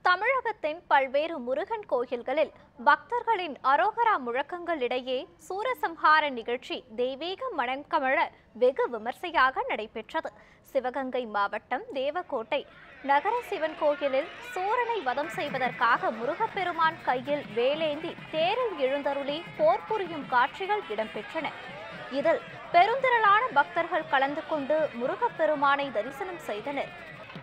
தமிழகத்தின் பல்வேறு முருகன் கோயில்களில் பக்தர்களின் அரோகரா முழக்கங்களிடையே சூரசம்ஹார நிகழ்ச்சி தெய்வீக மனம் கமழ வெகு விமர்சையாக நடைபெற்றது சிவகங்கை மாவட்டம் தேவக்கோட்டை நகர சிவன் கோயிலில் சூரனை வதம் செய்வதற்காக முருகப்பெருமான் கையில் வேலேந்தி தேரில் எழுந்தருளி போர் புரியும் காட்சிகள் இடம்பெற்றன இதில் பெருந்திரளான பக்தர்கள் கலந்து கொண்டு முருகப்பெருமானை தரிசனம் செய்தனர்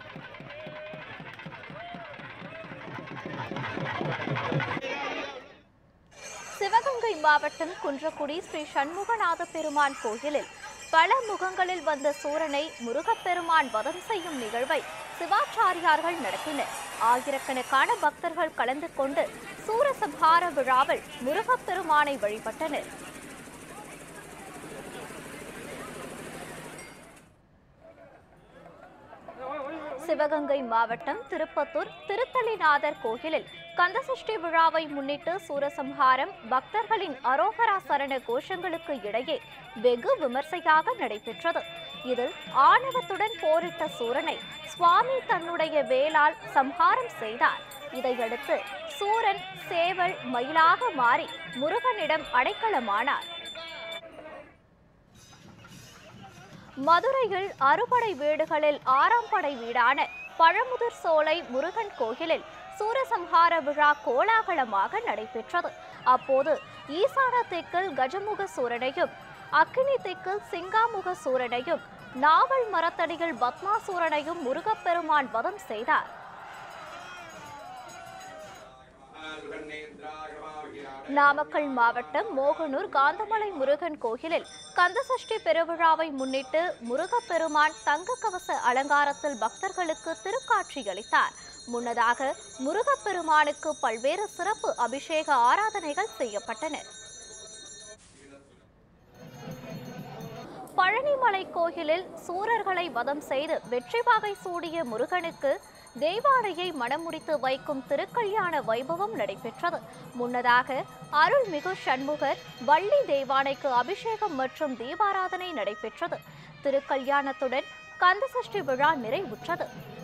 சிவகங்கை மாவட்டம் குன்றக்குடி ஸ்ரீ சண்முகநாத பெருமான் கோயிலில் பல முகங்களில் வந்த சூரனை முருகப்பெருமான் வதம் செய்யும் நிகழ்வை சிவாச்சாரியார்கள் நடத்தினர் ஆயிரக்கணக்கான பக்தர்கள் கலந்து கொண்டு சூரசம்ஹார விழாவில் முருகப்பெருமானை வழிபட்டனர் சிவகங்கை மாவட்டம் திருப்பத்தூர் திருத்தலிநாதர் கோயிலில் கந்தசஷ்டி விழாவை முன்னிட்டு சூரசம்ஹாரம் பக்தர்களின் அரோகரா சரண கோஷங்களுக்கு இடையே வெகு விமர்சையாக நடைபெற்றது இதில் ஆணவத்துடன் போரிட்ட சூரனை சுவாமி தன்னுடைய வேலால் சம்ஹாரம் செய்தார் இதையடுத்து சூரன் சேவல் மயிலாக மாறி முருகனிடம் அடைக்கலமானார் மதுரையில் அறுபடை வீடுகளில் ஆறாம் படை வீடான பழமுதிர் சோலை முருகன் கோயிலில் சூரசம்ஹார விழா கோலாகலமாக நடைபெற்றது அப்போது ஈசான தெற்கில் கஜமுக சூரனையும் அக்கினி தெற்கில் சிங்காமுக சூரனையும் நாவல் மரத்தடியில் பத்மாசூரனையும் முருகப்பெருமான் வதம் செய்தார் நாமக்கல் மாவட்டம் மோகனூர் காந்தமலை முருகன் கோயிலில் கந்தசஷ்டி பெருவிழாவை முன்னிட்டு முருகப்பெருமான் தங்க கவச அலங்காரத்தில் பக்தர்களுக்கு திருக்காட்சி அளித்தார் முன்னதாக முருகப்பெருமானுக்கு பல்வேறு சிறப்பு அபிஷேக ஆராதனைகள் செய்யப்பட்டன பழனிமலை கோயிலில் சூரர்களை வதம் செய்து வெற்றி வாகை சூடிய முருகனுக்கு தேவானையை மணமுடித்து வைக்கும் திருக்கல்யாண வைபவம் நடைபெற்றது முன்னதாக அருள்மிகு சண்முகர் வள்ளி தேவானைக்கு அபிஷேகம் மற்றும் தீபாராதனை நடைபெற்றது திருக்கல்யாணத்துடன் கந்தசஷ்டி விழா நிறைவுற்றது